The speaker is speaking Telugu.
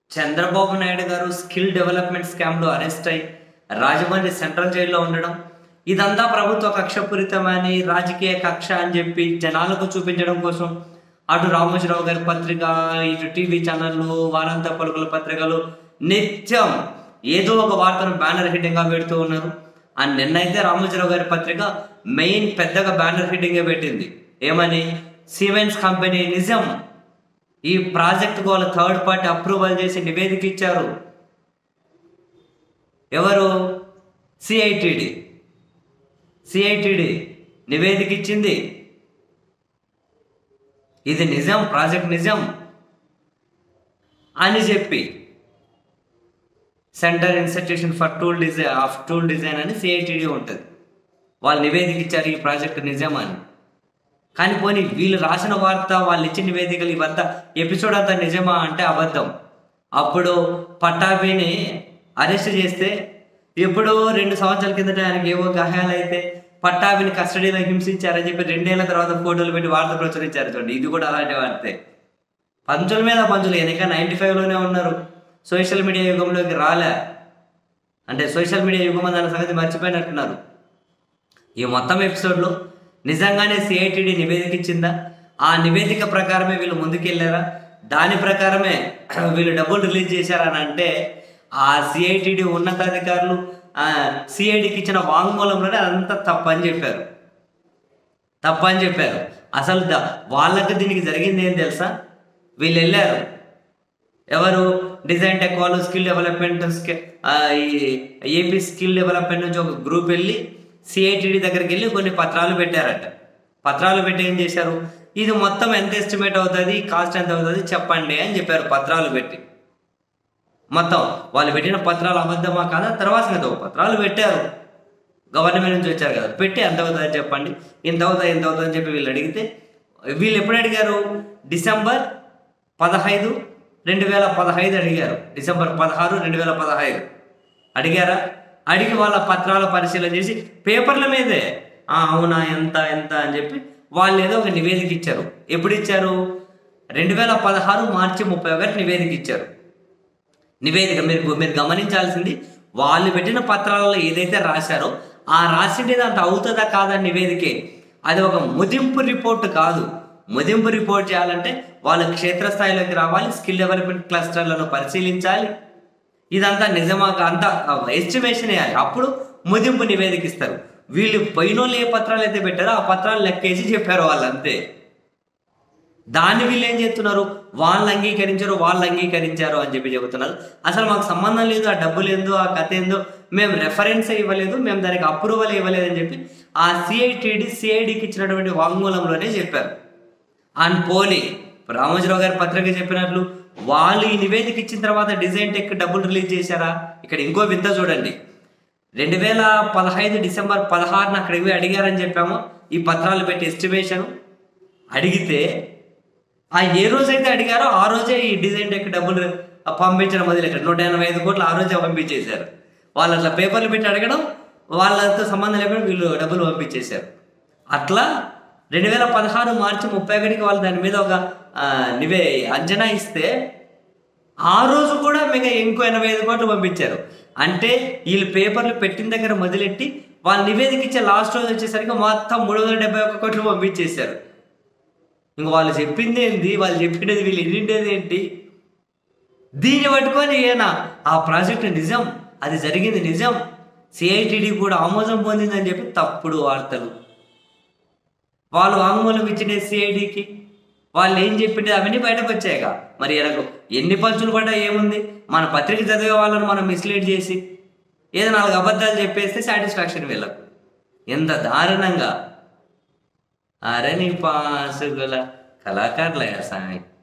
చంద్రబాబు నాయుడు గారు స్కిల్ డెవలప్మెంట్ స్కామ్లో అరెస్ట్ అయి రాజమండ్రి సెంట్రల్ జైల్లో ఉండడం ఇదంతా ప్రభుత్వ కక్షపూరితమని రాజకీయ కక్ష అని చెప్పి జనాలకు చూపించడం కోసం అటు రామోజీరావు గారి పత్రిక ఇటు టీవీ ఛానళ్ళు వారాంత పలుకుల పత్రికలు నిత్యం ఏదో ఒక వార్తను బ్యానర్ హెడ్డింగ్గా పెడుతూ ఉన్నారు ఆ నిన్నైతే రామోజీరావు గారి పత్రిక మెయిన్ పెద్దగా బ్యానర్ హెడ్డింగే పెట్టింది ఏమని సిమెంట్స్ కంపెనీ నిజం ఈ ప్రాజెక్ట్ వాళ్ళ థర్డ్ పార్టీ అప్రూవల్ చేసి నివేదిక ఇచ్చారు ఎవరు సిఐటిడి సిఐటిడి నివేదిక ఇచ్చింది ఇది నిజం ప్రాజెక్ట్ నిజం అని చెప్పి centre institution for tool design of tool design అని సిఐటిడి ఉంటుంది వాళ్ళు నివేదిక ఇచ్చారు ఈ ప్రాజెక్ట్ నిజం అని కానీ పోనీ వీళ్ళు రాసిన వార్త వాళ్ళు ఇచ్చిన నివేదికలు ఇవంతా ఎపిసోడ్ అంతా నిజమా అంటే అబద్ధం అప్పుడు పట్టాభిని అరెస్ట్ చేస్తే ఎప్పుడో రెండు సంవత్సరాల కిందట ఆయనకి ఏవో గాయాలు అయితే పట్టాభిని కస్టడీలో హింసించారని చెప్పి రెండేళ్ల తర్వాత ఫోటోలు పెట్టి వార్త ప్రచురించారు చూడండి ఇది కూడా అలాంటి వార్తే పంచుల మీద పంచులు వెనక నైంటీ ఫైవ్లోనే ఉన్నారు సోషల్ మీడియా యుగంలోకి రాలే అంటే సోషల్ మీడియా యుగం అన్న సంగతి మర్చిపోయినట్టున్నారు ఈ మొత్తం ఎపిసోడ్లో నిజంగానే సిఐటిడి నివేదిక ఇచ్చిందా ఆ నివేదిక ప్రకారమే వీళ్ళు ముందుకెళ్ళారా దాని ప్రకారమే వీళ్ళు డబ్బులు రిలీజ్ చేశారని అంటే ఆ సిఐటిడి ఉన్నతాధికారులు సిఐడికి ఇచ్చిన వాంగ్మూలంలోనే అదంతా తప్పని చెప్పారు తప్పని చెప్పారు అసలు ద- వాళ్ళకి దీనికి జరిగింది ఏం తెలుసా వీళ్ళు వెళ్ళారు ఎవరు డిజైన్ టెక్ వాళ్ళు స్కిల్ డెవలప్మెంట్ స్కి- ఆ, ఈ ఏపీ స్కిల్ డెవలప్మెంట్ నుంచి ఒక గ్రూప్ వెళ్ళి సిఐటిడి దగ్గరికి వెళ్ళి కొన్ని పత్రాలు పెట్టారట పత్రాలు పెట్టి ఏం చేశారు ఇది మొత్తం ఎంత ఎస్టిమేట్ అవుతుంది కాస్ట్ ఎంత అవుతుంది చెప్పండి అని చెప్పారు పత్రాలు పెట్టి మొత్తం వాళ్ళు పెట్టిన పత్రాలు అబద్ధమా కాదా తర్వాత కదా పత్రాలు పెట్టారు గవర్నమెంట్ నుంచి వచ్చారు కదా పెట్టి ఎంత అవుతుంది చెప్పండి ఇంత అవుతుంది ఎంత అవుతుంది అని చెప్పి వీళ్ళు అడిగితే వీళ్ళు ఎప్పుడు అడిగారు డిసెంబర్ పదహైదు రెండు వేల పదహైదు అడిగారు డిసెంబర్ పదహారు రెండు వేల పదహైదు అడిగారా అడిగి వాళ్ళ పత్రాల పరిశీలన చేసి పేపర్ల మీదే "ఆ, అవునా ఎంత ఎంత అని చెప్పి వాళ్ళు ఏదో ఒక నివేదిక ఇచ్చారు ఎప్పుడు ఇచ్చారు రెండు వేల పదహారు మార్చి ముప్పై ఒకటి నివేదిక ఇచ్చారు నివేదిక మీరు మీరు గమనించాల్సింది వాళ్ళు పెట్టిన పత్రాలలో ఏదైతే రాశారో ఆ రాసిండేది అంత అవుతుందా కాదా నివేదికే అది ఒక ముదింపు రిపోర్ట్ కాదు ముదింపు రిపోర్ట్ చేయాలంటే వాళ్ళు క్షేత్రస్థాయిలోకి రావాలి స్కిల్ డెవలప్మెంట్ క్లస్టర్లను పరిశీలించాలి ఇదంతా నిజమా అంతా ఎస్టిమేషన్ వేయాలి అప్పుడు ముదింపు నివేదిక ఇస్తారు వీళ్ళు పైనోళ్ళు ఏ పత్రాలు అయితే పెట్టారో ఆ పత్రాలు లెక్కేసి చెప్పారు వాళ్ళు అంతే దాన్ని వీళ్ళు ఏం చేస్తున్నారు వాళ్ళు అంగీకరించారు వాళ్ళు అంగీకరించారు అని చెప్పి చెబుతున్నారు అసలు మాకు సంబంధం లేదు ఆ డబ్బులు ఏందో ఆ కథ ఏందో మేము రెఫరెన్స్ ఇవ్వలేదు మేము దానికి అప్రూవల్ ఇవ్వలేదు అని చెప్పి ఆ సిఐటిడి సిఐడికి ఇచ్చినటువంటి వాంగ్మూలంలోనే చెప్పారు అండ్ పోనీ రామోజీరావు గారి పత్రిక చెప్పినట్లు వాళ్ళు ఈ నివేదిక ఇచ్చిన తర్వాత డిజైన్ టెక్ డబ్బులు రిలీజ్ చేశారా ఇక్కడ ఇంకో వింత చూడండి రెండు వేల పదహైదు డిసెంబర్ పదహారున అక్కడికి పోయి అడిగారని చెప్పాము ఈ పత్రాలు పెట్టి ఎస్టిమేషన్ అడిగితే ఆ ఏ రోజైతే అడిగారో ఆ రోజే ఈ డిజైన్ టెక్ డబ్బులు పంపించడం మొదలెట్టారు నూట ఎనభై ఐదు కోట్లు ఆ రోజే పంపించేశారు వాళ్ళు అట్లా పేపర్లు పెట్టి అడగడం వాళ్ళతో సంబంధం లేకుండా వీళ్ళు డబ్బులు పంపించేశారు అట్లా రెండు వేల పదహారు మార్చి ముప్పై ఒకటికి వాళ్ళు దాని మీద ఒక ఆ, నివే అంచనా ఇస్తే ఆ రోజు కూడా మీకు ఇంకో ఎనభై ఐదు కోట్లు పంపించారు అంటే వీళ్ళు పేపర్లు పెట్టిన దగ్గర మొదలెట్టి వాళ్ళు నివేదిక ఇచ్చే లాస్ట్ రోజు వచ్చేసరికి మొత్తం మూడు వందల డెబ్బై ఒక్క కోట్లు పంపించేశారు ఇంక వాళ్ళు చెప్పింది ఏంది వాళ్ళు చెప్పినది వీళ్ళు ఎన్నిండేది ఏంటి దీన్ని పట్టుకొని ఈయన ఆ ప్రాజెక్టు నిజం అది జరిగింది నిజం సిఐటిడి కూడా ఆమోదం పొందిందని చెప్పి తప్పుడు వార్తలు వాళ్ళు వాంగ్మూలం ఇచ్చిన సిఐడికి వాళ్ళు ఏం చెప్పింది అవన్నీ బయటకు వచ్చాయిగా మరి ఎనకు ఎన్ని పంచులు పడ్డా ఏముంది మన పత్రిక చదివే వాళ్ళని మనం మిస్లీడ్ చేసి ఏదో నాలుగు అబద్ధాలు చెప్పేస్తే సాటిస్ఫాక్షన్ వీళ్ళకు ఎంత దారుణంగా అరే నీ పాసుగుల కళాకారులయ్యా సామి